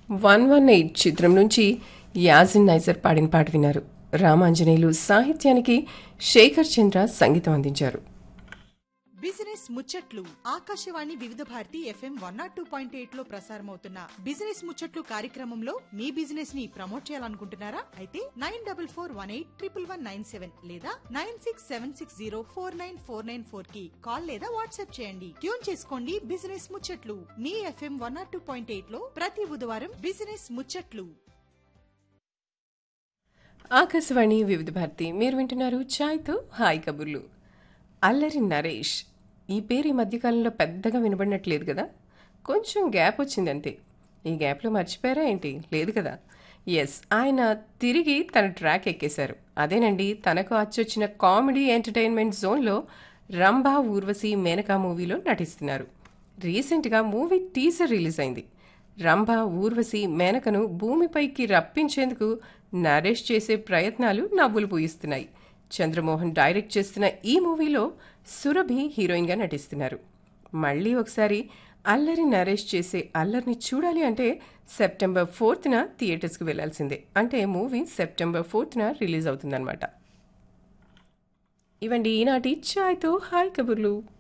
one one eight చిత్రం నుంచి యాజిన్ niger పాడిన పాట విన్నారు రామాంజనేయులు సాహిత్యానికి శేఖర్ చంద్ర సంగీతం అందించారు బిజినెస్ ముచ్చట్లు Akashvani Vividh Bharati FM one naught two point eight లో ప్రసారమవుతున్న బిజినెస్ ముచ్చట్లు కార్యక్రమంలో మీ బిజినెస్ ని ప్రమోట్ చేయాలనుకుంటున్నారా అయితే nine double four one eight triple one nine seven లేదా nine six seven six zero four nine four nine four కి కాల్ లేదా వాట్సాప్ చేయండి ట్యూన్ చేసుకోండి బిజినెస్ ముచ్చట్లు మీ FM one naught two point eight లో ప్రతి బుధవారం బిజినెస్ ముచ్చట్లు ఆకాశవాణి వివిధ భారతి మీరు వింటున్నారు ఛాయ్తో హాయ్ కబుర్లు అల్లరి నరేష్ ఈ పేరు ఈ మధ్యకాలంలో పెద్దగా వినబడినట్లేదు కదా కొంచెం గ్యాప్ వచ్చిందంతే ఈ గ్యాప్లో మర్చిపోయారా ఏంటి లేదు కదా ఎస్ ఆయన తిరిగి తన ట్రాక్ ఎక్కేశారు అదేనండి తనకు అచ్చొచ్చిన కామెడీ ఎంటర్టైన్మెంట్ జోన్లో రంభా ఊర్వశి మేనకా మూవీలో నటిస్తున్నారు రీసెంట్గా మూవీ టీజర్ రిలీజ్ అయింది రంభ ఊర్వశి మేనకను భూమిపైకి రప్పించేందుకు నరేష్ చేసే ప్రయత్నాలు నవ్వులు పూయిస్తున్నాయి చంద్రమోహన్ డైరెక్ట్ చేస్తున్న ఈ మూవీలో సురభి హీరోయిన్గా నటిస్తున్నారు మళ్ళీ ఒకసారి అల్లరి నరేష్ చేసే అల్లరిని చూడాలి అంటే సెప్టెంబర్ ఫోర్త్న థియేటర్స్కి వెళ్లాల్సిందే అంటే మూవీ సెప్టెంబర్ ఫోర్త్న రిలీజ్ అవుతుందన్నమాట ఇవండి ఈనాటి ఛాయ్తో హాయ్ కబుర్లు